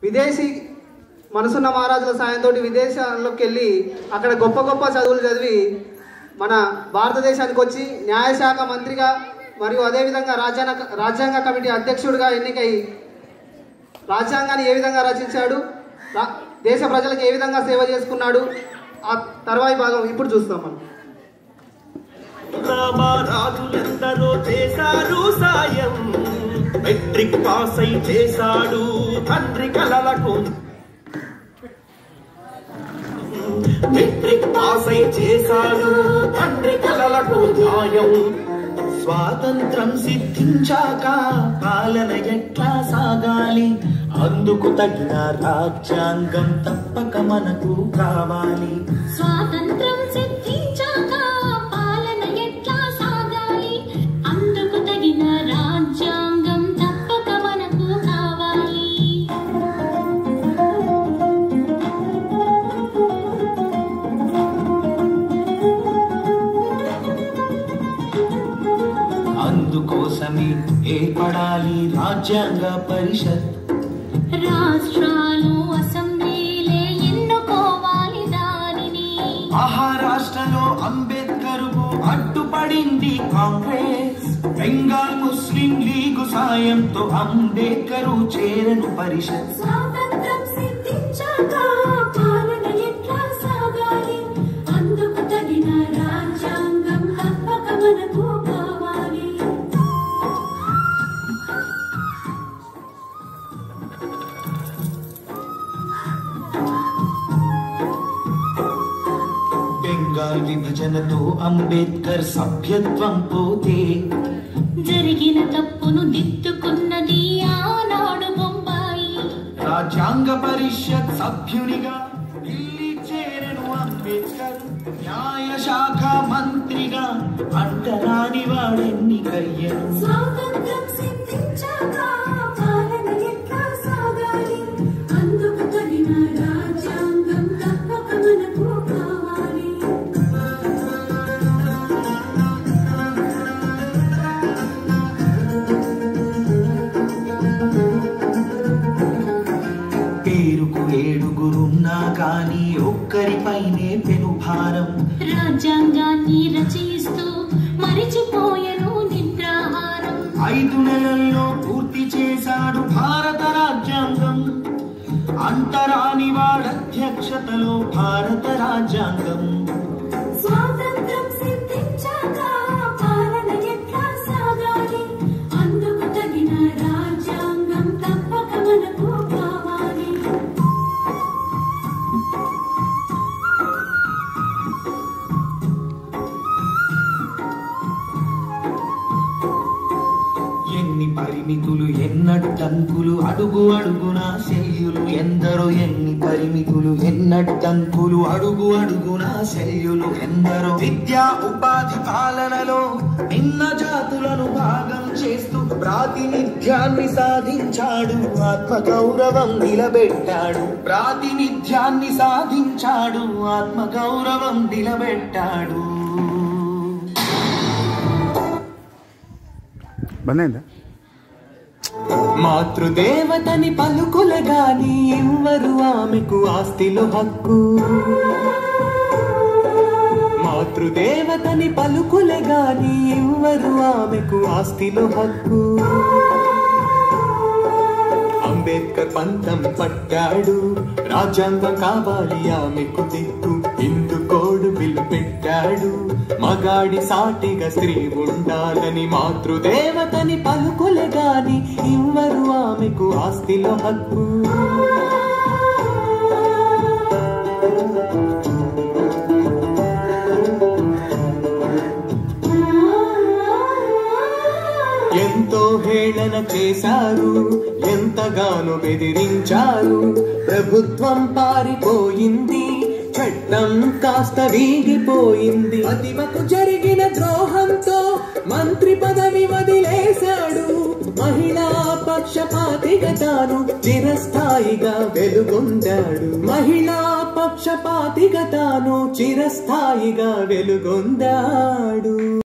విదేశీ మనసున్న మహారాజుల సాయంతో విదేశాల్లోకి వెళ్ళి అక్కడ గొప్ప గొప్ప చదువులు చదివి మన భారతదేశానికి వచ్చి న్యాయశాఖ మంత్రిగా మరియు అదేవిధంగా రాజ్యాంగ రాజ్యాంగ కమిటీ అధ్యక్షుడిగా ఎన్నికై రాజ్యాంగాన్ని ఏ విధంగా రచించాడు రా- దేశ ప్రజలకు ఏ విధంగా సేవ చేసుకున్నాడు ఆ తర్వాయి భాగం ఇప్పుడు చూస్తాం మనం రాజులెందరో చేశారు సాయం మెట్రిక్ పాస్ అయి చేశాడు తండ్రి కలలకు మెట్రిక్ పాస్ అయి చేశాడు తండ్రి కలలకు న్యాయం స్వాతంత్రం సిద్ధించాక పాలన ఎట్లా సాగాలి అందుకు తగిన రాజ్యాంగం తప్పక మనకు కావాలి స్వాతంత్రం సిద్ధించాక పాలన ఎట్లా సాగాలి అందుకు తగిన రాజ్యాంగం తప్పక మనకు కావాలి అందుకోసమే ఏర్పడాలి రాజ్యాంగ పరిషత్ రాష్ట్రాలు అసెంబ్లీలే ఎన్నుకోవాలి దానిని మహారాష్ట్రలో అంబేద్కర్ కు అడ్డుపడింది కాంగ్రెస్ బెంగాల్ ముస్లిం లీగు సాయంతో అంబేద్కర్ చేరను పరిషత్ స్వాతంత్రం సిద్ధించాక పాలన ఎట్లా సాగాలి అందుకు తగిన రాజ్యాంగం తప్పక మనకు కావాలి బెంగాల్ విభజనతో అంబేద్కర్ సభ్యత్వం పోతే జరిగిన తప్పును దిద్దుకున్నది ఆనాడు బొంబాయి రాజ్యాంగ పరిషత్ సభ్యునిగా ఢిల్లీ చేరను అంబేద్కర్ న్యాయ శాఖ మంత్రిగా అంటరాని వాడెన్నికయ్యను స్వాతంత్రం సిద్ధించాక పాలన ఎట్లా సాగాలి అందుకు తగిన రాజ్యాంగం తప్పక మనకు కావాలి పేరుకు ఏడుగురున్నా కానీ ఒక్కరిపైనే పెను భారం రాజ్యాంగాన్ని రచయిస్తూ మరిచిపోయెను నిద్రాహారం ఐదు నెలల్లో పూర్తి చేశాడు భారత రాజ్యాంగం అంటరాని వాడధ్యక్షతలో భారత రాజ్యాంగం స్వాతంత్రం సిద్ధించాక పాలన ఎట్లా సాగాలి అందుకు తగిన రాజ్యాంగం తప్పక మనకు కావాలి ఎన్ని పరిమితులు ఎన్నట్టంకులు అడుగు అడుగున శల్యులు ఎందరో ఎన్ని పరిమితులు ఎన్నట్టంకులు అడుగు అడుగున శల్యులు ఎందరో విద్యా ఉపాధి పాలనలో నిన్న జాతులను భాగం చేస్తూ ప్రాతినిధ్యాన్ని సాధించాడు ఆత్మ గౌరవం నిలబెట్టాడు ప్రాతినిధ్యాన్ని సాధించాడు ఆత్మ గౌరవం నిలబెట్టాడు బంద్ అయిందా మాతృదేవతని పలుకుల గాని ఇవ్వరు ఆమెకు ఆస్తిలో హక్కు మాతృదేవతని పలుకుల గాని ఇవ్వరు ఆమెకు ఆస్తిలో హక్కు అంబేద్కర్ పంతం పట్టాడు రాజ్యాంగం కావాలి ఆమెకు దిక్కు హిందూ కోడ్ బిల్లు పెట్టాడు మగాడి సాటిగా స్త్రీ ఉండాలని మాతృదేవతని పలుకుల గాని ఇవ్వరు ఆమెకు ఆస్తిలో హక్కు ఎంతో హేళన చేశారు ఎంతగానో బెదిరించారు ప్రభుత్వం పారిపోయింది చట్టం కాస్త వీగిపోయింది అతిమకు జరిగిన ద్రోహంతో మంత్రి పదవి వదిలేశాడు మహిళా పక్షపాతిగా తాను చిరస్థాయిగా వెలుగొందాడు మహిళా పక్షపాతిగా తాను చిరస్థాయిగా వెలుగొందాడు